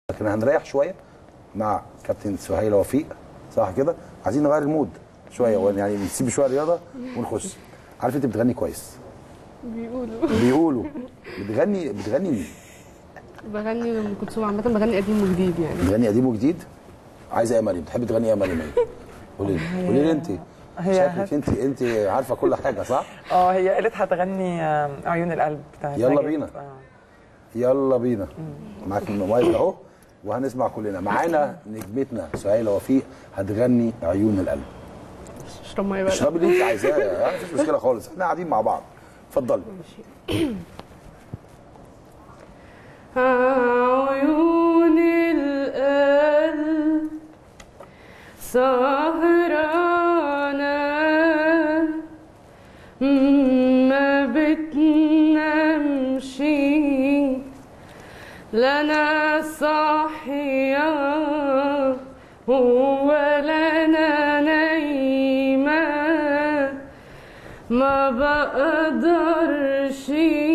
لكن هنريح شويه مع كابتن سهيله وفيق صح كده عايزين نغير المود شويه يعني نسيب شويه رياضه ونخش عارف انت بتغني كويس بيقولوا بيقولوا بتغني بتغني مين بغني ام كلثوم عامه بغني قديم وجديد يعني بتغني قديم وجديد عايزه ايه يا مريم بتحبي تغني ايه يا مريم ايه قولي لي قولي لي انت هي شكلك انت انت عارفه كل حاجه صح اه هي قالت هتغني آه، عيون القلب بتاعت يلا ماجد. بينا. آه. يلا بينا معاك الموبايل اهو وهنسمع كلنا معانا نجمتنا سهيله وفيق هتغني عيون القلب اشرب ميه بقى اشربي اللي انت عايزاه يعني مفيش مشكله خالص احنا قاعدين مع بعض اتفضلي عيون القلب سهرانة ما بتنامش لنا صاحية ولا أنا نايمة ما بقدرش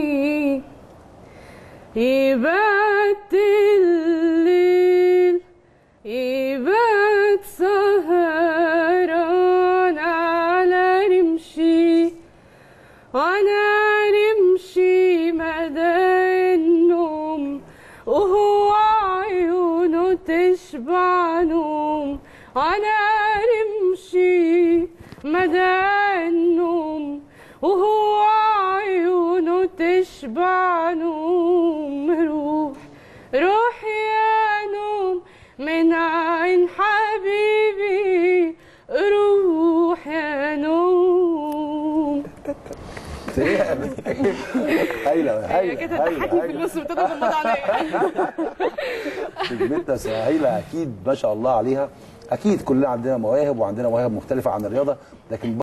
يبات الليل يبات سهران على رمشي وانا رمشي مدى النوم وهو عيونه تشبع نوم وانا رمشي مدى النوم وهو عيونه تشبع نوم روح روح يا نوم من عين حبيبي روح يا نوم هايله هي هايله كده هايله ضحكني في هايله النص وابتدى تغمض عليا نجمتنا سهيله اكيد ما شاء الله عليها اكيد كلنا عندنا مواهب وعندنا مواهب مختلفه عن الرياضه لكن